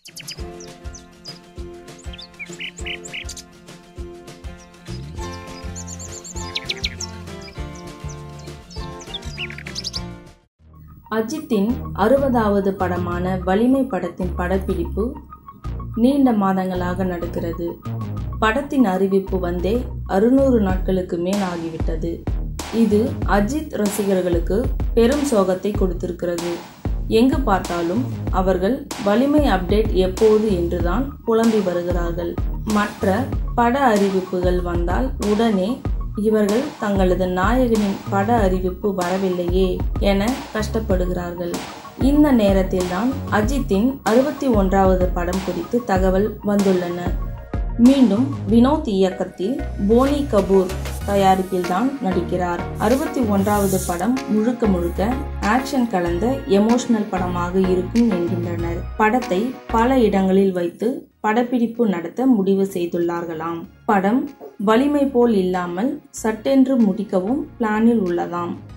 அஜித்தின் அறுபதாவது படமான வலிமை படத்தின் படப்பிடிப்பு நீண்ட மாதங்களாக நடக்கிறது படத்தின் அறிவிப்பு வந்தே அறுநூறு நாட்களுக்கு மேல் ஆகிவிட்டது இது அஜித் ரசிகர்களுக்கு பெரும் சோகத்தை கொடுத்திருக்கிறது எங்கு பார்த்தாலும் அவர்கள் வலிமை அப்டேட் எப்போது என்றுதான் புலம்பி வருகிறார்கள் மற்ற பட அறிவிப்புகள் வந்தால் உடனே இவர்கள் தங்களது நாயகனின் பட அறிவிப்பு வரவில்லையே என கஷ்டப்படுகிறார்கள் இந்த நேரத்தில்தான் அஜித்தின் அறுபத்தி ஒன்றாவது படம் குறித்து தகவல் வந்துள்ளன மீண்டும் வினோத் இயக்கத்தில் போனி கபூர் தயாரிப்பில்தான் நடிக்கிறார் அறுபத்தி ஒன்றாவது படம் முழுக்க முழுக்க ஆக்ஷன் கலந்த எமோஷனல் படமாக இருக்கும் என்கின்றனர் படத்தை பல இடங்களில் வைத்து படப்பிடிப்பு நடத்த முடிவு செய்துள்ளார்களாம் படம் வலிமை போல் இல்லாமல் சட்டென்று முடிக்கவும் பிளானில் உள்ளதாம்